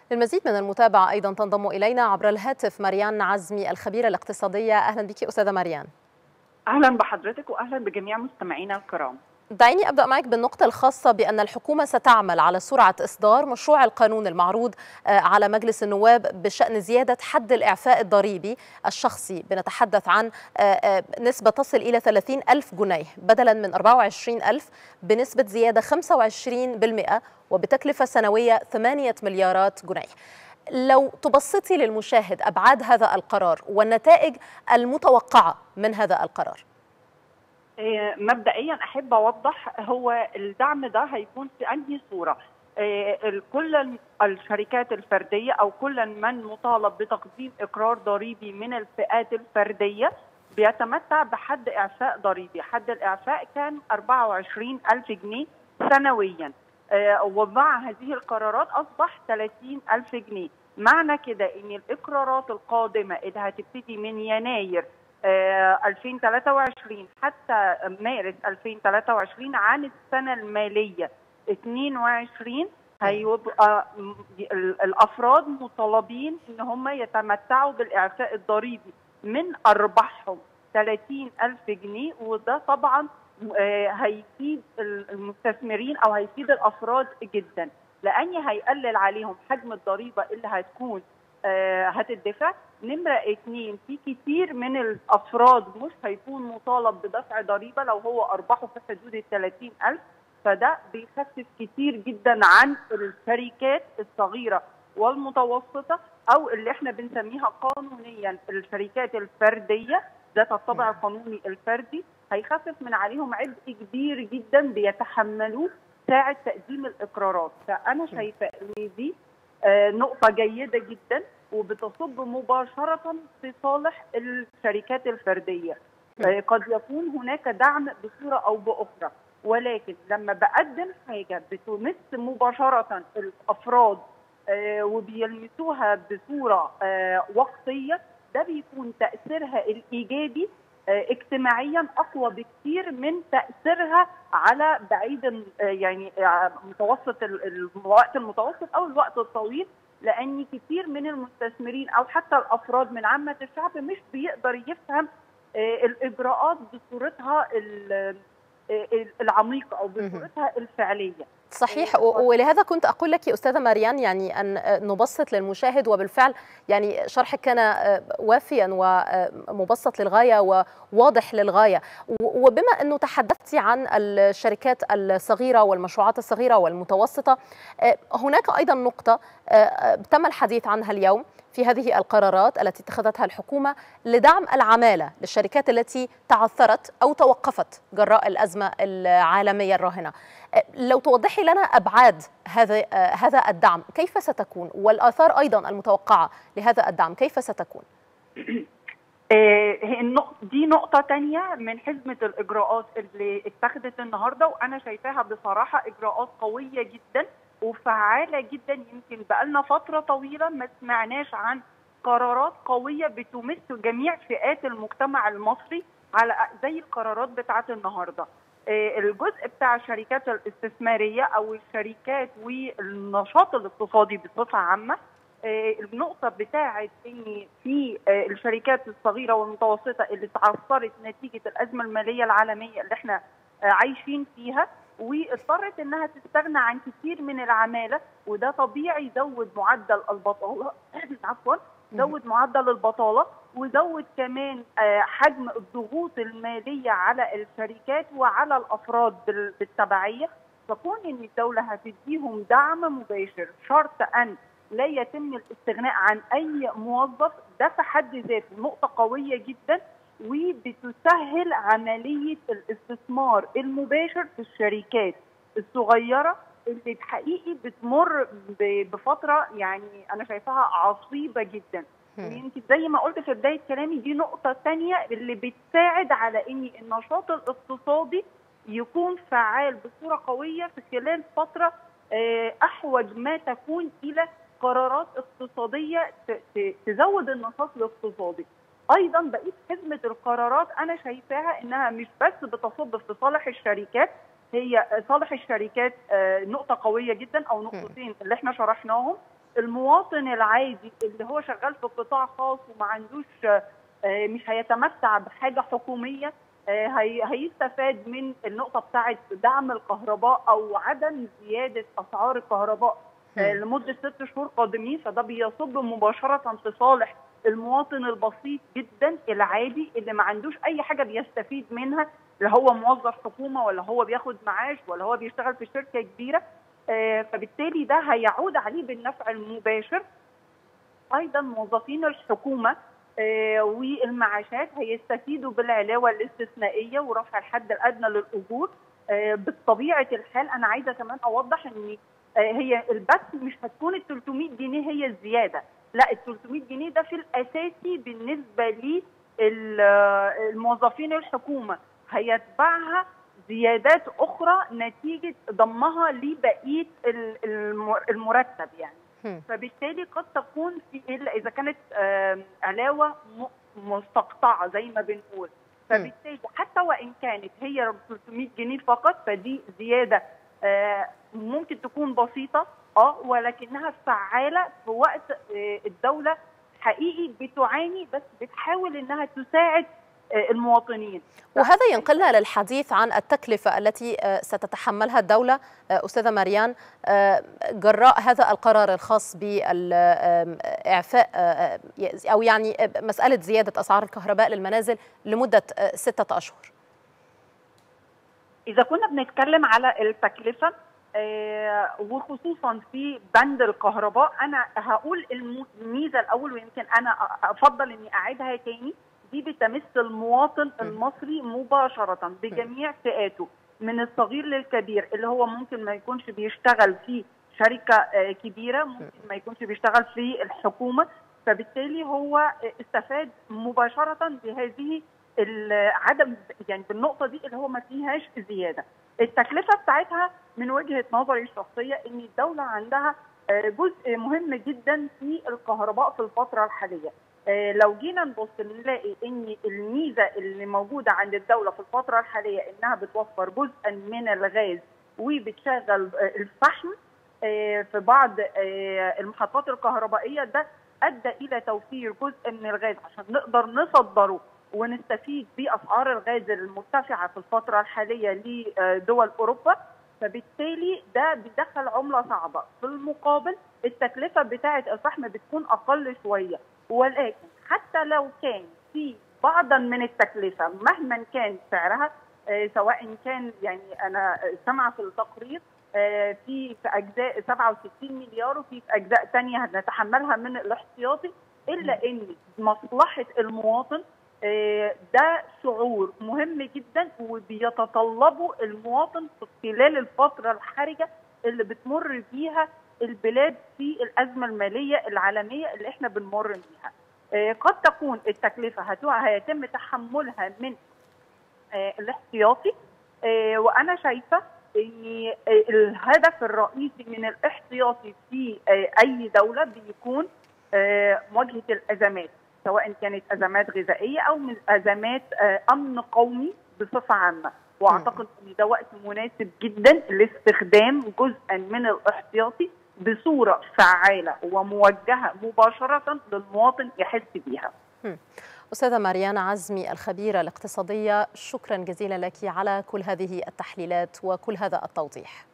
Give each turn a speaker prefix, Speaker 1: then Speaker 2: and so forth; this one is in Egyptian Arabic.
Speaker 1: للمزيد من المتابعة أيضا تنضم إلينا عبر الهاتف مريان عزمي الخبيرة الاقتصادية أهلا بك أستاذة مريان
Speaker 2: أهلا بحضرتك وأهلا بجميع مستمعينا الكرام
Speaker 1: دعيني أبدأ معك بالنقطة الخاصة بأن الحكومة ستعمل على سرعة إصدار مشروع القانون المعروض على مجلس النواب بشأن زيادة حد الإعفاء الضريبي الشخصي بنتحدث عن نسبة تصل إلى 30 ألف جنيه بدلا من 24 ألف بنسبة زيادة 25% وبتكلفة سنوية 8 مليارات جنيه لو تبسطي للمشاهد أبعاد هذا القرار والنتائج المتوقعة من هذا القرار
Speaker 2: مبدئيا احب اوضح هو الدعم ده هيكون في انهي صوره كل الشركات الفرديه او كل من مطالب بتقديم اقرار ضريبي من الفئات الفرديه بيتمتع بحد اعفاء ضريبي حد الاعفاء كان 24 ألف جنيه سنويا ومع هذه القرارات اصبح 30 ألف جنيه معنى كده ان الاقرارات القادمه اللي هتبتدي من يناير 2023 حتى مارس 2023 عن السنه الماليه 22 هيبقى الافراد مطالبين ان هم يتمتعوا بالاعفاء الضريبي من ارباحهم 30 ألف جنيه وده طبعا هيفيد المستثمرين او هيفيد الافراد جدا لان هيقلل عليهم حجم الضريبه اللي هتكون هتدفع نمرة اتنين في كتير من الأفراد مش هيكون مطالب بدفع ضريبة لو هو أرباحه في حدود ال 30 ألف فده بيخفف كتير جدا عن الشركات الصغيرة والمتوسطة أو اللي احنا بنسميها قانونيا الشركات الفردية ذات الطابع القانوني الفردي هيخفف من عليهم عبء كبير جدا بيتحملوه ساعة تقديم الإقرارات فأنا شايفة إن دي نقطة جيدة جدا وبتصب مباشرة في صالح الشركات الفردية قد يكون هناك دعم بصورة أو بأخرى ولكن لما بقدم حاجة بتمس مباشرة الأفراد وبيلمسوها بصورة وقتية ده بيكون تأثيرها الإيجابي اجتماعيا اقوى بكثير من تاثيرها على بعيد يعني متوسط الوقت المتوسط او الوقت الطويل لان كثير من المستثمرين او حتى الافراد من عامه الشعب مش بيقدر يفهم الاجراءات بصورتها العميقه او بصورتها الفعليه
Speaker 1: صحيح ولهذا كنت اقول لك استاذه مريان يعني ان نبسط للمشاهد وبالفعل يعني شرحك كان وافيا ومبسط للغايه وواضح للغايه وبما انه تحدثتي عن الشركات الصغيره والمشروعات الصغيره والمتوسطه هناك ايضا نقطه تم الحديث عنها اليوم في هذه القرارات التي اتخذتها الحكومه لدعم العماله للشركات التي تعثرت او توقفت جراء الازمه العالميه الراهنه. لو توضحي لنا ابعاد هذا هذا الدعم كيف ستكون والاثار ايضا المتوقعه لهذا الدعم كيف ستكون؟
Speaker 2: دي نقطة تانية من حزمة الإجراءات اللي اتخذت النهاردة وأنا شايفاها بصراحة إجراءات قوية جدا وفعالة جدا يمكن بقالنا فترة طويلة ما سمعناش عن قرارات قوية بتمس جميع فئات المجتمع المصري على زي القرارات بتاعة النهارده. الجزء بتاع الشركات الاستثمارية أو الشركات والنشاط الاقتصادي بصفة عامة النقطة بتاعة إن في الشركات الصغيرة والمتوسطة اللي تعثرت نتيجة الأزمة المالية العالمية اللي احنا عايشين فيها واضطرت انها تستغنى عن كثير من العماله وده طبيعي يزود معدل البطاله عفوا زود معدل البطاله وزود كمان حجم الضغوط الماليه على الشركات وعلى الافراد بالتبعيه فكون ان الدوله هتديهم دعم مباشر شرط ان لا يتم الاستغناء عن اي موظف ده في حد ذاته نقطه قويه جدا وبتسهل عمليه الاستثمار المباشر في الشركات الصغيره اللي حقيقي بتمر بفتره يعني انا شايفاها عصيبه جدا يمكن زي ما قلت في بدايه كلامي دي نقطه ثانيه اللي بتساعد على ان النشاط الاقتصادي يكون فعال بصوره قويه في خلال فتره احوج ما تكون الى قرارات اقتصاديه تزود النشاط الاقتصادي. ايضا بقيه حزمه القرارات انا شايفاها انها مش بس بتصب في صالح الشركات هي صالح الشركات نقطه قويه جدا او نقطتين اللي احنا شرحناهم المواطن العادي اللي هو شغال في قطاع خاص وما عندوش مش هيتمتع بحاجه حكوميه هيستفاد من النقطه بتاعه دعم الكهرباء او عدم زياده اسعار الكهرباء لمده ست شهور قادمين فده بيصب مباشره في صالح المواطن البسيط جدا العادي اللي ما عندوش اي حاجه بيستفيد منها لا هو موظف حكومه ولا هو بياخد معاش ولا هو بيشتغل في شركه كبيره فبالتالي ده هيعود عليه بالنفع المباشر ايضا موظفين الحكومه والمعاشات هيستفيدوا بالعلاوه الاستثنائيه ورفع الحد الادنى للاجور بطبيعه الحال انا عايزه كمان اوضح ان هي البث مش هتكون ال 300 جنيه هي الزياده لا ال 300 جنيه ده في الاساسي بالنسبه للموظفين الحكومه هيتبعها زيادات اخرى نتيجه ضمها لبقيه المرتب يعني فبالتالي قد تكون في اذا كانت علاوه مستقطعه زي ما بنقول فبالتالي حتى وان كانت هي 300 جنيه فقط فدي زياده ممكن تكون بسيطه اه ولكنها فعاله في وقت الدوله حقيقي بتعاني بس بتحاول انها تساعد المواطنين
Speaker 1: وهذا ينقلنا للحديث عن التكلفة التي ستتحملها الدولة أستاذة مريان جراء هذا القرار الخاص بإعفاء أو يعني مسألة زيادة أسعار الكهرباء للمنازل لمدة ستة أشهر
Speaker 2: إذا كنا بنتكلم على التكلفة وخصوصا في بند الكهرباء أنا هقول الميزة الأول ويمكن أنا أفضل إني أعيدها تاني دي بتمس المواطن المصري مباشرة بجميع فئاته من الصغير للكبير اللي هو ممكن ما يكونش بيشتغل في شركة كبيرة ممكن ما يكونش بيشتغل في الحكومة فبالتالي هو استفاد مباشرة بهذه عدم يعني بالنقطة دي اللي هو ما فيهاش زيادة التكلفة بتاعتها من وجهة نظري الشخصية ان الدولة عندها جزء مهم جدا في الكهرباء في الفترة الحالية لو جينا نبص نلاقي ان الميزه اللي موجوده عند الدوله في الفتره الحاليه انها بتوفر جزءا من الغاز وبتشغل الفحم في بعض المحطات الكهربائيه ده ادى الى توفير جزء من الغاز عشان نقدر نصدره ونستفيد باسعار الغاز المرتفعه في الفتره الحاليه لدول اوروبا فبالتالي ده بيدخل عمله صعبه في المقابل التكلفه بتاعه الفحم بتكون اقل شويه ولكن حتى لو كان في بعضا من التكلفه مهما كان سعرها آه سواء كان يعني انا سامعه في التقرير آه في في اجزاء 67 مليار وفي في اجزاء ثانيه هنتحملها من الاحتياطي الا ان مصلحه المواطن آه ده شعور مهم جدا وبيتطلبه المواطن خلال الفتره الحرجه اللي بتمر بيها البلاد في الازمه الماليه العالميه اللي احنا بنمر بيها. قد تكون التكلفه هيتم تحملها من الاحتياطي وانا شايفه ان الهدف الرئيسي من الاحتياطي في اي دوله بيكون مواجهه الازمات سواء كانت ازمات غذائيه او من ازمات امن قومي بصفه عامه واعتقد ان ده وقت مناسب جدا لاستخدام جزءا من الاحتياطي بصوره فعاله وموجهه مباشره للمواطن يحس بيها.
Speaker 1: أستاذة ماريانا عزمي الخبيرة الاقتصادية شكرا جزيلا لك على كل هذه التحليلات وكل هذا التوضيح